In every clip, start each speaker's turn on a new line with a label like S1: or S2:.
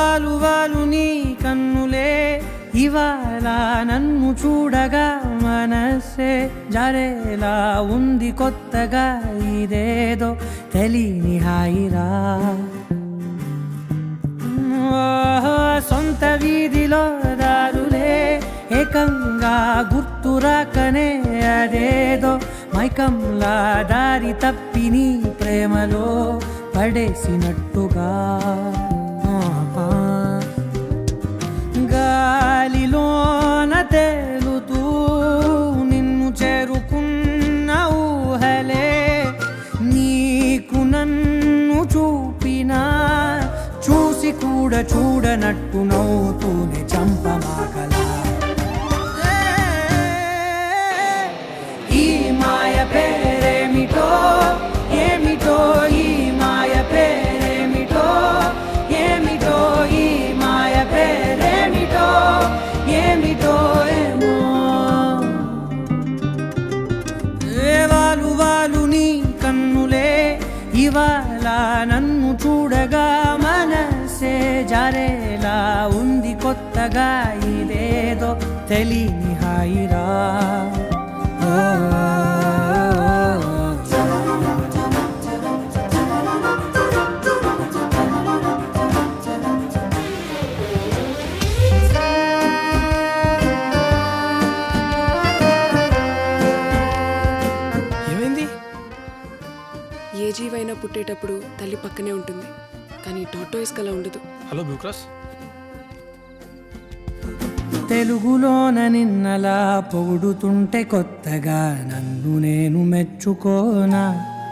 S1: వాలు వాలు నీ కన్నులే ఇవాళ నన్ను చూడగా మనసే జరేలా ఉంది కొత్తగా ఇదేదో తెలియని హాయిరా ఓహో, సొంత వీధిలో దారులే ఏకంగా గుర్తురాకనే అదేదో మైకంలా దారి తప్పి నీ ప్రేమలో పడేసినట్టుగా ఆహా. గాలిలోన తేలుతూ నిన్ను చేరుకున్న ఊహలే నీకు నన్ను చూపినా చూసి కూడా చూడనట్టు నవ్వుతూనే చంపమాకలా ఈ మాయ పేరేమిటో ఏమిటో ఈ మాయ పేరేమిటో ఏమిటో ఈ మాయ పేరేమిటో ఏమిటో ఏమో ఏ వాలు వాలు నీ కన్నులే ఇవాళ నన్ను చూడగా మనసే జారేలా ఉంది కొత్తగా ఇదేదో తెలియని హాయిరా ఓ,
S2: ఏమైంది
S3: ఏ జీవైనా పుట్టేటప్పుడు తల్లి పక్కనే ఉంటుంది కానీ టాటోయిస్ కలా ఉండదు
S2: హలో బ్లూక్రాస్
S1: తెలుగులోన నిన్నలా పొగుడుతుంటే కొత్తగా నన్ను నేను మెచ్చుకోనా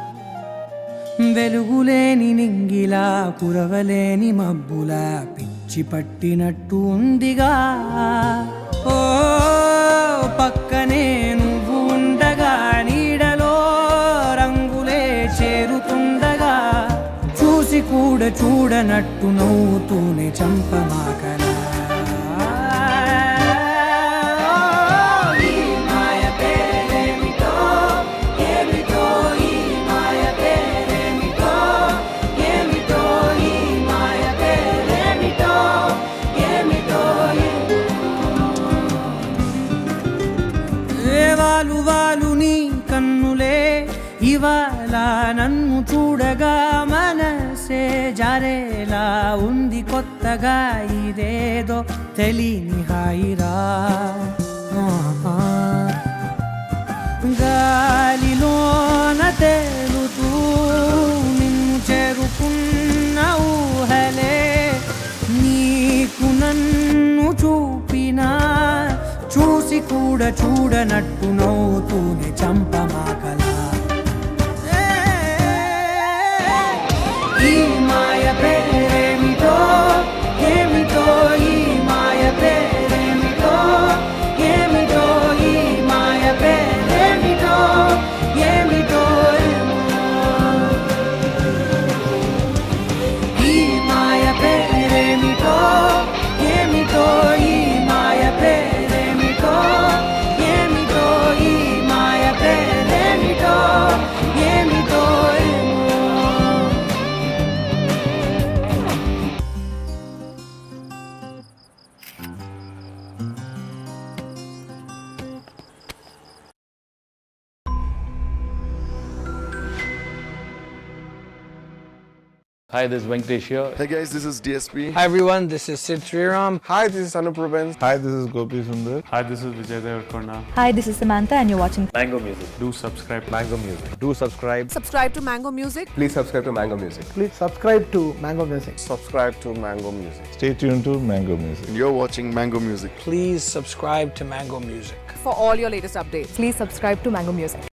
S1: వెలుగులేని నింగిలా కురవలేని మబ్బులా పిచ్చి పట్టినట్టు ఉందిగా ఓ పక్కనే నువ్వు ఉండగా నీడలో రంగులే చేరుతుండగా చూసి కూడా చూడనట్టు నవ్వుతూనే చంపమాకలా ఈ మాయ పేరేమిటో ఏమిటో ఈ మాయ పేరేమిటో ఏమిటో ఈ మాయ పేరేమిటో ఏమిటో ఏ వాలు వాలు నీ కన్నులే ఇవాళ నన్ను చూడగా మనసే జారేలా ఉంది కొత్తగా ఇదేదో తెలియని హాయిరా ఆహా. గాలిలోన తేలుతూ నిన్ను చేరుకున్న ఊహలే నీకు నన్ను చూపినా చూసి కూడా చూడనట్టు నవ్వుతూనే చంపమాకలా ఈ మాయ పేరేమిటో ఏమిటో ఈ మాయ పేరేమిటో ఏమిటో ఈ మాయ పేరేమిటో ఏమిటో ఏమో ఈ మాయ పేరేమిటో ఏమిటో ఈ మాయ పేరేమిటో ఏమిటో ఈ మాయ పేరేమిటో ఏమిటో ఏమో
S4: Hi, this is Venkatesh here.
S5: Hey guys, this is DSP.
S1: Hi everyone, this is Sid Sriram.
S6: Hi, this is Anup Rubens.
S7: Hi, this is Gopi Sundar.
S8: Hi, this is Vijay Devarkonda.
S9: Hi, this is Samantha, and you're watching
S8: Do subscribe.
S7: Mango Music.
S6: Do subscribe.
S3: Subscribe to Mango Music.
S6: Please subscribe to Mango Music.
S10: Please subscribe to Mango Music.
S6: Subscribe to Mango Music.
S7: Stay tuned to Mango Music.
S5: And you're watching Mango Music.
S1: Please subscribe to Mango Music.
S3: For all your latest updates.
S9: Please subscribe to Mango Music.